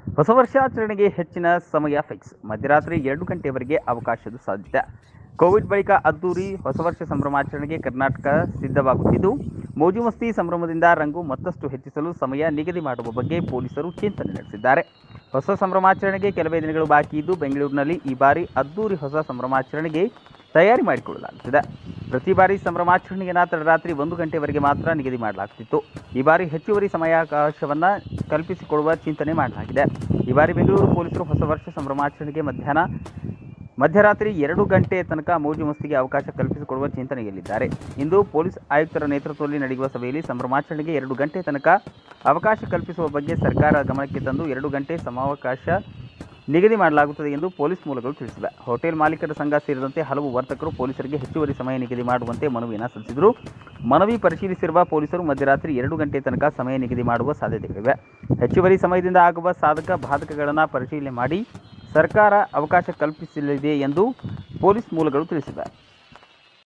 ಹೊಸ ವರ್ಷಾಚರಣೆಗೆ ಹೆಚ್ಚಿನ ಸಮಯ ಫಿಕ್ಸ್ ಮಧ್ಯರಾತ್ರಿ ಎರಡು ಗಂಟೆವರೆಗೆ ಅವಕಾಶದ ಸಾಧ್ಯತೆ ಕೋವಿಡ್ ಬಳಿಕ ಅದ್ದೂರಿ ಹೊಸ ವರ್ಷ ಸಂಭ್ರಮಾಚರಣೆಗೆ ಕರ್ನಾಟಕ ಸಿದ್ಧವಾಗುತ್ತಿದ್ದು ಮೋಜು ಮಸ್ತಿ ಸಂಭ್ರಮದಿಂದ ರಂಗು ಮತ್ತಷ್ಟು ಹೆಚ್ಚಿಸಲು ಸಮಯ ನಿಗದಿ ಮಾಡುವ ಬಗ್ಗೆ ಪೊಲೀಸರು ಚಿಂತನೆ ನಡೆಸಿದ್ದಾರೆ ಹೊಸ ಸಂಭ್ರಮಾಚರಣೆಗೆ ಕೆಲವೇ ದಿನಗಳು ಬಾಕಿ ಇದ್ದು ಬೆಂಗಳೂರಿನಲ್ಲಿ ಈ ಬಾರಿ ಅದ್ದೂರಿ ಹೊಸ ಸಂಭ್ರಮಾಚರಣೆಗೆ ತಯಾರಿ ಮಾಡಿಕೊಳ್ಳಲಾಗುತ್ತಿದೆ ಪ್ರತಿ ಬಾರಿ ಸಂಭ್ರಮಾಚರಣೆಗೆ ತಡರಾತ್ರಿ ಒಂದು ಗಂಟೆವರೆಗೆ ಮಾತ್ರ ನಿಗದಿ ಮಾಡಲಾಗ್ತಿತ್ತು ಈ ಬಾರಿ ಹೆಚ್ಚುವರಿ ಸಮಯಾವಕಾಶವನ್ನು ಕಲ್ಪಿಸಿಕೊಡುವ ಚಿಂತನೆ ಮಾಡಲಾಗಿದೆ ಈ ಬಾರಿ ಬೆಂಗಳೂರು ಪೊಲೀಸರು ಹೊಸ ವರ್ಷ ಸಂಭ್ರಮಾಚರಣೆಗೆ ಮಧ್ಯಾಹ್ನ ಮಧ್ಯರಾತ್ರಿ ಎರಡು ಗಂಟೆ ತನಕ ಮೋಜು ಮಸ್ತಿಗೆ ಅವಕಾಶ ಕಲ್ಪಿಸಿಕೊಡುವ ಚಿಂತನೆಯಲ್ಲಿದ್ದಾರೆ ಇಂದು ಪೊಲೀಸ್ ಆಯುಕ್ತರ ನೇತೃತ್ವದಲ್ಲಿ ನಡೆಯುವ ಸಭೆಯಲ್ಲಿ ಸಂಭ್ರಮಾಚರಣೆಗೆ ಎರಡು ಗಂಟೆ ತನಕ ಅವಕಾಶ ಕಲ್ಪಿಸುವ ಬಗ್ಗೆ ಸರ್ಕಾರ ಗಮನಕ್ಕೆ ತಂದು ಎರಡು ಗಂಟೆ ಸಮಾವಕಾಶ ನಿಗದಿ ಮಾಡಲಾಗುತ್ತದೆ ಎಂದು ಪೊಲೀಸ್ ಮೂಲಗಳು ತಿಳಿಸಿವೆ ಹೋಟೆಲ್ ಮಾಲೀಕರ ಸಂಘ ಸೇರಿದಂತೆ ಹಲವು ವರ್ತಕರು ಪೊಲೀಸರಿಗೆ ಹೆಚ್ಚುವರಿ ಸಮಯ ನಿಗದಿ ಮಾಡುವಂತೆ ಮನವಿಯನ್ನು ಸಲ್ಲಿಸಿದರು ಮನವಿ ಪರಿಶೀಲಿಸಿರುವ ಪೊಲೀಸರು ಮಧ್ಯರಾತ್ರಿ ಎರಡು ಗಂಟೆ ತನಕ ಸಮಯ ನಿಗದಿ ಮಾಡುವ ಸಾಧ್ಯತೆಗಳಿವೆ ಹೆಚ್ಚುವರಿ ಸಮಯದಿಂದ ಆಗುವ ಸಾಧಕ ಬಾಧಕಗಳನ್ನು ಪರಿಶೀಲನೆ ಮಾಡಿ ಸರ್ಕಾರ ಅವಕಾಶ ಕಲ್ಪಿಸಲಿದೆ ಎಂದು ಪೊಲೀಸ್ ಮೂಲಗಳು ತಿಳಿಸಿವೆ